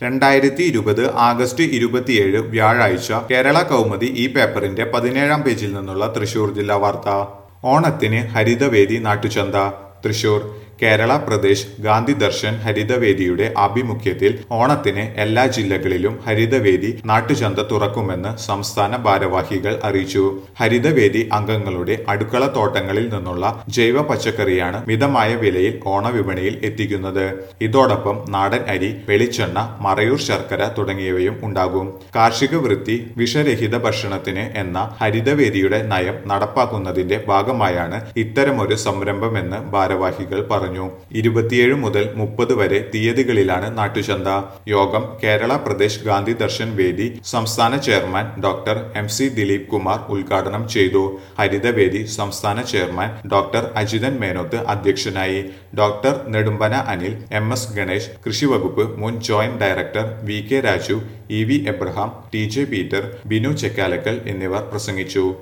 രണ്ടായിരത്തി ഇരുപത് ആഗസ്റ്റ് ഇരുപത്തിയേഴ് വ്യാഴാഴ്ച കേരള കൗമുദി ഈ പേപ്പറിന്റെ പതിനേഴാം പേജിൽ നിന്നുള്ള തൃശൂർ ജില്ലാ വാർത്ത ഓണത്തിന് ഹരിതവേദി നാട്ടുചന്ത തൃശൂർ കേരള പ്രദേശ് ഗാന്ധി ദർശൻ ഹരിതവേദിയുടെ ആഭിമുഖ്യത്തിൽ ഓണത്തിന് എല്ലാ ജില്ലകളിലും ഹരിതവേദി നാട്ടുചന്ത തുറക്കുമെന്ന് സംസ്ഥാന ഭാരവാഹികൾ അറിയിച്ചു ഹരിതവേദി അംഗങ്ങളുടെ അടുക്കള തോട്ടങ്ങളിൽ നിന്നുള്ള ജൈവ പച്ചക്കറിയാണ് മിതമായ വിലയിൽ ഓണവിപണിയിൽ എത്തിക്കുന്നത് ഇതോടൊപ്പം നാടൻ അരി വെളിച്ചെണ്ണ മറയൂർ ശർക്കര തുടങ്ങിയവയും ഉണ്ടാകും കാർഷിക വൃത്തി വിഷരഹിത ഭക്ഷണത്തിന് എന്ന ഹരിതവേദിയുടെ നയം നടപ്പാക്കുന്നതിന്റെ ഭാഗമായാണ് ഇത്തരമൊരു സംരംഭമെന്ന് ഭാരവാഹികൾ പറഞ്ഞു ഇരുപത്തിയേഴ് മുതൽ മുപ്പത് വരെ തീയതികളിലാണ് നാട്ടുചന്ത യോഗം കേരള പ്രദേശ് ഗാന്ധി ദർശൻ വേദി സംസ്ഥാന chairman doctor M C Dileep Kumar ഉദ്ഘാടനം ചെയ്തു ഹരിതവേദി സംസ്ഥാന ചെയർമാൻ ഡോക്ടർ അജിതൻ മേനോത്ത് അധ്യക്ഷനായി doctor Nedumpana Anil M S Ganesh കൃഷിവകുപ്പ് മുൻ joint director V K Raju E V Abraham T J Peter Binu Chekkalakkal എന്നിവർ പ്രസംഗിച്ചു